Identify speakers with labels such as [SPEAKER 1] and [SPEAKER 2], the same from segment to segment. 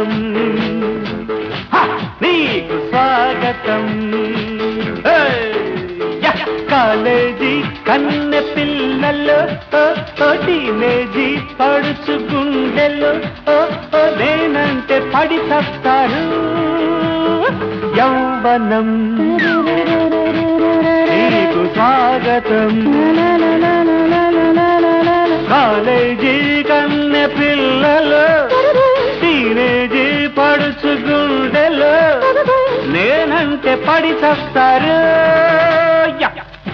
[SPEAKER 1] స్వాగతం హ! నీకు స్వాగతం ఏయ్! యా! కాలేజీ కన్నె పిల్లలు ఓ, ఓ, టీనేజీ పడుచు గుండెలు ఓ, ఓ, నేనంటే పడి చస్తారు యౌవనం నీకు స్వాగతం కాలేజీ కన్నె పిల్లలు టీనేజీ పడుచు గుండెలు నేనంటే పడి చస్తారు యా!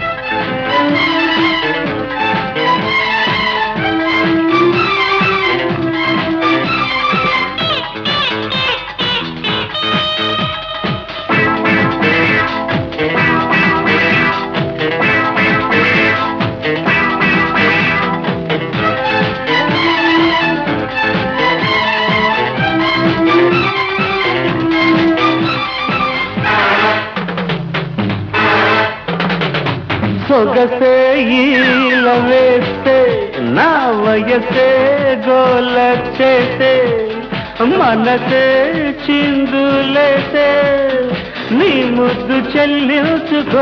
[SPEAKER 1] సొగసే ఈల వేస్తే నా వయసే గోల చేసే మనసే చిందులేసే నీ ముద్దు చెల్లించుకో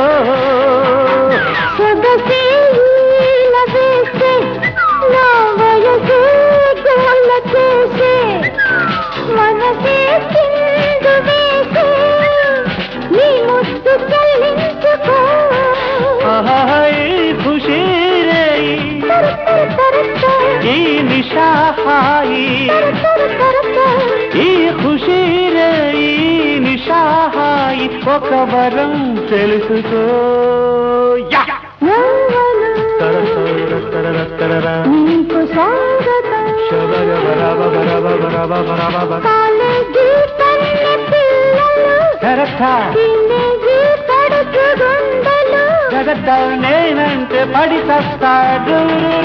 [SPEAKER 2] సొగసే ఈల వేసే, నా వయసే గోల చేసే, మనసే చిందు వేసే, నీ ముద్దు చెల్లించుకో.
[SPEAKER 1] ఆహా, ఈ ఖుషీ రే
[SPEAKER 2] తరు తరు తరు తరు,
[SPEAKER 1] ఈ నిషాహాయి
[SPEAKER 2] తరు తరు తరు తరు.
[SPEAKER 1] ఈ ఖుషీ రే ఈ నిషాహాయి ఒక వరం తెలుసుకో యా!
[SPEAKER 2] యవ్వనం,
[SPEAKER 1] తర తర తర తరరా.
[SPEAKER 2] నీకు స్వాగతం
[SPEAKER 1] శబరబరబరబరబరబరబర.
[SPEAKER 2] కాలేజీ కన్నె పిల్లలు
[SPEAKER 1] కరెక్టా?
[SPEAKER 2] టీనేజీ పడుచు గుండెలు
[SPEAKER 1] జగద్ద నేనంటే పడి చస్తాడు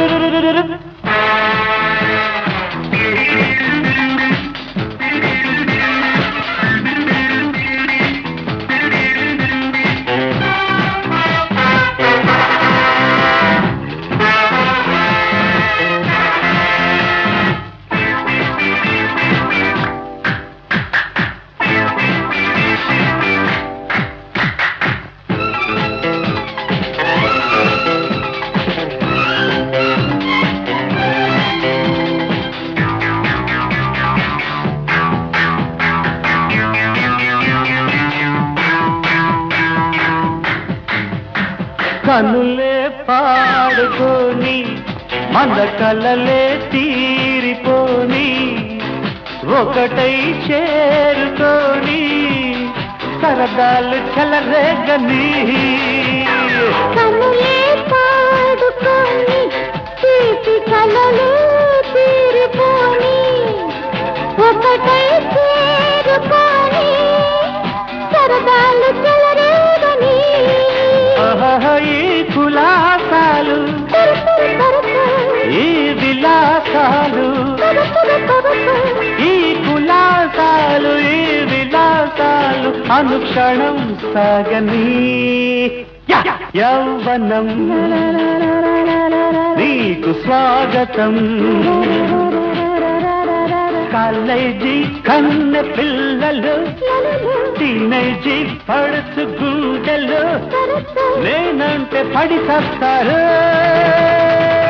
[SPEAKER 1] కనులే పాడుకొని మన కలలే తీరిపోని ఒకటై చేరుకొని సరదాలు చెలరేగని
[SPEAKER 2] కనులే పాడుకొని తీపి కలలే తీరిపోని ఒకటై చేరుకొని సరదాలు చెలరేగని
[SPEAKER 1] ఆహా, ఈ కులాసాలు
[SPEAKER 2] తరు తరు తరు తరు,
[SPEAKER 1] ఈ విలాసాలు
[SPEAKER 2] తరు తరు తరు తరు.
[SPEAKER 1] ఈ కులాసాలు ఈ విలాసాలు అనుక్షణం సాగని యా! యౌవనం నీకు స్వాగతం కాలేజీ కన్నె పిల్లలు టీనేజీ పడుచు గుండెలు నేనంటే పడి చస్తారు